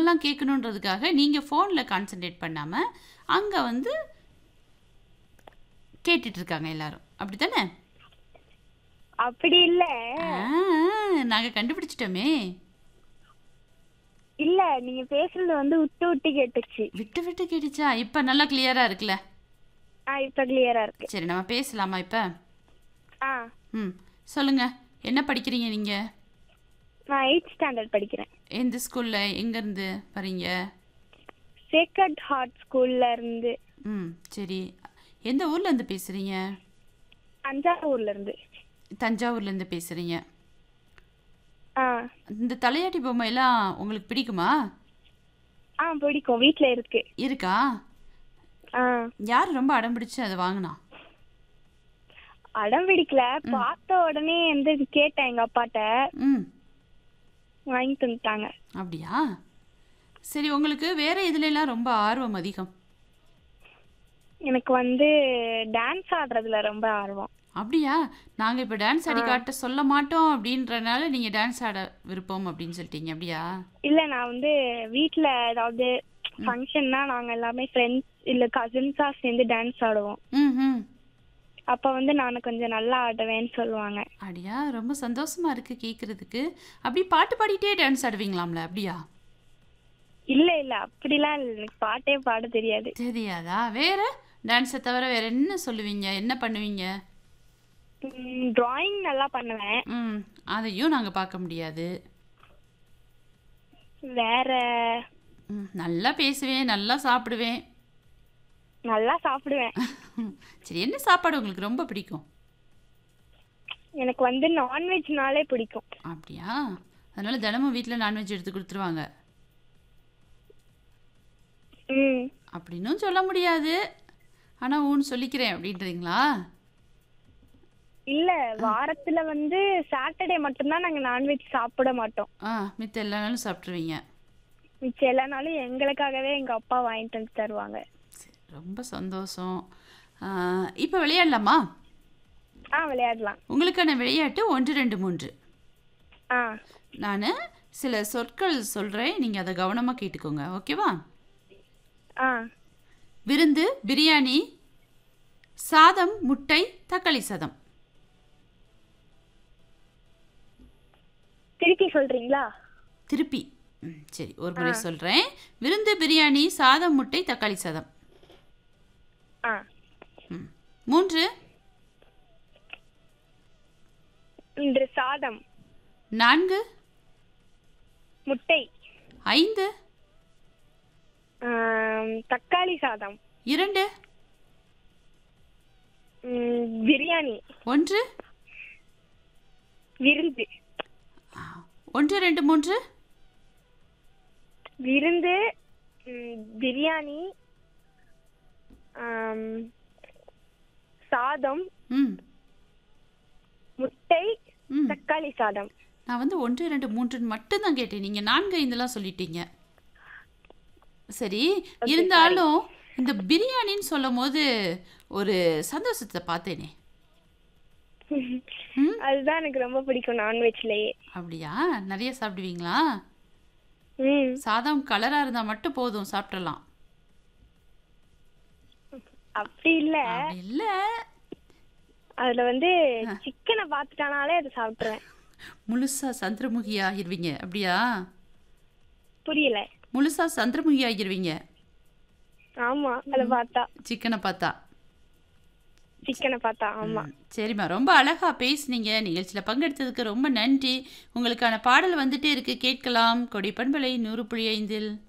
பாடல்லாம் கேட்கணுன்றதுக்காக நீங்கள் ஃபோனில் கான்சென்ட்ரேட் பண்ணாமல் அங்கே வந்து கேட்டுட்டு இருக்காங்க எல்லாரும் அப்படி தானே அப்படி இல்ல நாங்கள் கண்டுபிடிச்சிட்டோமே இல்ல நீங்க பேசுறது வந்து விட்டு விட்டு கேட்டுச்சு விட்டு விட்டு கேட்டுச்சா இப்போ நல்லா கிளியராக இருக்குல்ல ஆ இப்ப கிளியரா இருக்கு சரி நம்ம பேசலாமா இப்போ ஆ ம் சொல்லுங்கள் என்ன படிக்கிறீங்க நீங்கள் நான் எயிட் ஸ்டாண்டர்ட் படிக்கிறேன் எந்த ஸ்கூலில் எங்கேருந்து வரீங்க சேக்கர்ட் ஹார்ட் ஸ்கூல்ல இருந்து ம் சரி எந்த ஊர்லேருந்து பேசுகிறீங்க தஞ்சாவூர்ல இருந்து தஞ்சாவூர்லேருந்து பேசுகிறீங்க ஆ இந்த தலையாட்டி பொம்மையெல்லாம் உங்களுக்கு பிடிக்குமா ஆ பிடிக்கும் வீட்ல இருக்கு இருக்கா ஆ யார் ரொம்ப அடம் பிடிச்சு அதை வாங்கினா அடம் பிடிக்கல பார்த்த உடனே வந்து இது கேட்டேன் எங்க அப்பாட்ட ம் வாங்கி தந்துட்டாங்க அப்படியா சரி உங்களுக்கு வேற இதுல எல்லாம் ரொம்ப ஆர்வம் அதிகம் எனக்கு வந்து டான்ஸ் ஆடுறதுல ரொம்ப ஆர்வம் அப்படியா நாங்கள் இப்போ டான்ஸ் ஆடி காட்ட சொல்ல மாட்டோம் அப்படின்றனால நீங்கள் டான்ஸ் ஆட விருப்பம் அப்படின்னு சொல்லிட்டீங்க அப்படியா இல்ல நான் வந்து வீட்ல ஏதாவது ஃபங்க்ஷன்னா நாங்க எல்லாமே ஃப்ரெண்ட்ஸ் இல்ல கசின்ஸா சேர்ந்து டான்ஸ் ஆடுவோம் ம் ம் அப்ப வந்து நான் கொஞ்சம் நல்லா ஆடுவேன்னு சொல்லுவாங்க அப்படியா ரொம்ப சந்தோஷமா இருக்கு கேட்குறதுக்கு அப்படி பாட்டு பாடிட்டே டான்ஸ் ஆடுவீங்களாம்ல அப்படியா இல்ல இல்ல அப்படிலாம் இல்ல எனக்கு பாட்டே பாட தெரியாது தெரியாதா வேற டான்ஸை தவிர வேற என்ன சொல்லுவீங்க என்ன பண்ணுவீங்க டிராயிங் நல்லா பண்ணுவேன் ம் அதையும் நாங்கள் பார்க்க முடியாது வேற ம், நல்லா பேசுவேன் நல்லா சாப்பிடுவேன் நல்லா சாப்பிடுவேன் சரி என்ன சாப்பாடு உங்களுக்கு ரொம்ப பிடிக்கும் எனக்கு வந்து நான்வெஜ்னாலே பிடிக்கும் அப்படியா அதனால தினமும் வீட்டில் நான்வெஜ் எடுத்து கொடுத்துருவாங்க ம் அப்படின்னும் சொல்ல முடியாது ஆனால் ஊன்னு சொல்லிக்கிறேன் அப்படின்றீங்களா இல்ல வாரத்துல வந்து சாட்டர்டே மட்டும்தான் நாங்க நான்வெஜ் சாப்பிட மாட்டோம் ஆ மித்த எல்லா நாளும் சாப்பிட்ருவீங்க மிச்சம் எல்லா நாளும் எங்களுக்காகவே எங்க அப்பா வாங்கிட்டு வந்து தருவாங்க சரி ரொம்ப சந்தோஷம் இப்போ விளையாடலாமா ஆ விளையாடலாம் உங்களுக்கான விளையாட்டு ஒன்று ரெண்டு மூன்று ஆ நான் சில சொற்கள் சொல்கிறேன் நீங்கள் அதை கவனமாக கேட்டுக்கோங்க ஓகேவா ஆ விருந்து பிரியாணி சாதம் முட்டை தக்காளி சாதம் திருப்பி சொல்றீங்களா திருப்பி ம், சரி ஒரு முறை சொல்கிறேன் விருந்து பிரியாணி சாதம் முட்டை தக்காளி சாதம் ஆ ம். மூன்று இன்று சாதம் நான்கு முட்டை ஐந்து ஆம், தக்காளி சாதம் இரண்டு ம், பிரியாணி ஒன்று விருந்து ஆ, ஒன்று ரெண்டு மூன்று விருந்து ம், பிரியாணி ஆம், சாதம் ம் முட்டை ம் தக்காளி சாதம் நான் வந்து ஒன்று ரெண்டு மூன்றுன்னு மட்டும்தான் கேட்டேன் நீங்கள் நான்கு ஐந்தெல்லாம் சொல்லிட்டீங்க சரி இருந்தாலும் இந்த பிரியாணின்னு சொல்லும் போது ஒரு சந்தோஷத்தை பார்த்தேனே ம் அதுதான் எனக்கு ரொம்ப பிடிக்கும் நான்வெஜ்லயே அப்படியா நிறைய சாப்பிடுவீங்களா ம் சாதம் கலராக இருந்தால் மட்டும் போதும் சாப்பிட்றலாம் அப்படி இல்ல அப்படி இல்லை அதுல வந்து சிக்கனை பார்த்துட்டானாலே அதை சாப்பிட்டுருவேன் முழுசா சந்திரமுகி ஆகிருவீங்க அப்படியா புரியல முழுசா சந்திரமுகி ஆகிருவீங்க ஆமா அதை பார்த்தா சிக்கனை பார்த்தா சிக்கனை பார்த்தா ஆமா ம், சரிம்மா ரொம்ப அழகா பேசுனீங்க நிகழ்ச்சியில் பங்கெடுத்ததுக்கு ரொம்ப நன்றி உங்களுக்கான பாடல் வந்துட்டே இருக்கு கேட்கலாம் கொடி பண்பலை நூறு புள்ளி ஐந்தில்